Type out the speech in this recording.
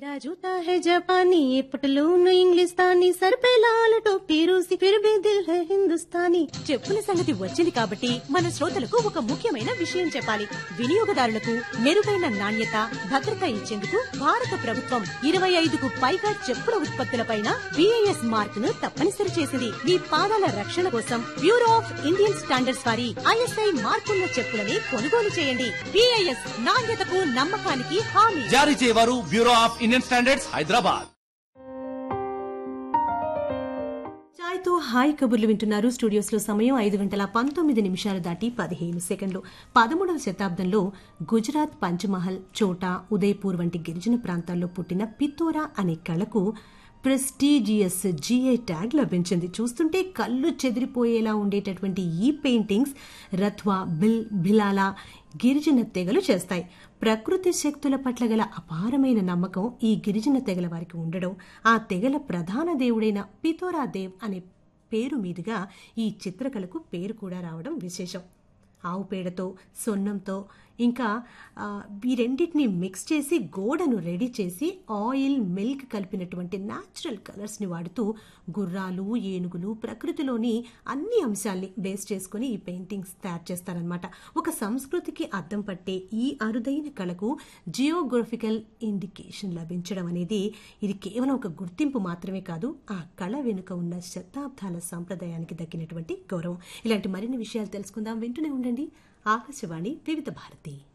मेरा जूता है जापानी ये पटलून इंग्लिस्तानी सर पे लाल टोपी रूसी फिर भी दिल है हिंदुस्तानी చెప్పుల సంగతి వచ్చింది కాబట్టి మన శ్రోతలకు ఒక ముఖ్యమైన విషయం చెప్పాలి వినియోగదారులకు మెరుగైన నాణ్యత భద్రత ఇచ్చేందుకు భారత ప్రభుత్వం ఇరవై ఐదుకు పైగా చెప్పుల ఉత్పత్తులపైన బిఐఎస్ మార్క్ ను తప్పనిసరి చేసింది మీ పాదాల రక్షణ కోసం బ్యూరో ఆఫ్ ఇండియన్ స్టాండర్డ్స్ వారి ఐఎస్ఐ మార్కున్న చెప్పులని కొనుగోలు చేయండి బిఐఎస్ నాణ్యతకు నమ్మకానికి హామీ జారీ చేయవారు bureau of Indian standards Hyderabad ఛాయ్తో హాయ్ కబుర్లు వింటున్నారు స్టూడియోస్ లో సమయం ఐదు గంటల పంతొమ్మిది నిమిషాలు దాటి పదిహేను సెకండ్లు పదమూడవ శతాబ్దంలో గుజరాత్ పంచమహల్ చోటా ఉదయ్పూర్ వంటి గిరిజన ప్రాంతాల్లో పుట్టిన పిత్తోరా అనే కళకు ప్రెస్టీజియస్ జిఐ ట్యాగ్ లభించింది చూస్తుంటే కళ్ళు చెదిరిపోయేలా ఉండేటటువంటి ఈ పెయింటింగ్స్ రథ్వా బిల్ భిలాలా గిరిజన తెగలు చేస్తాయి ప్రకృతి శక్తుల పట్ల గల అపారమైన నమ్మకం ఈ గిరిజన తెగల వారికి ఉండడం ఆ తెగల ప్రధాన దేవుడైన పితోరా దేవ్ అనే పేరు మీదుగా ఈ చిత్రకళకు పేరు కూడా రావడం విశేషం ఆవు పేడతో సొన్నంతో ఇంకా ఆ, ఈ రెండింటిని మిక్స్ చేసి గోడను రెడీ చేసి ఆయిల్ మిల్క్ కలిపినటువంటి న్యాచురల్ కలర్స్ని వాడుతూ గుర్రాలు ఏనుగులు ప్రకృతిలోని అన్ని అంశాల్ని బేస్ చేసుకుని ఈ పెయింటింగ్స్ తయారు చేస్తారనమాట ఒక సంస్కృతికి అద్దం పట్టే ఈ అరుదైన కళకు జియోగ్రఫికల్ ఇండికేషన్ లభించడం అనేది ఇది కేవలం ఒక గుర్తింపు మాత్రమే కాదు ఆ కళ వెనుక ఉన్న శతాబ్దాల సంప్రదాయానికి దక్కినటువంటి గౌరవం ఇలాంటి మరిన్ని విషయాలు తెలుసుకుందాం వింటూనే ఉండండి ఆకాశవాణి వివిధ భారతి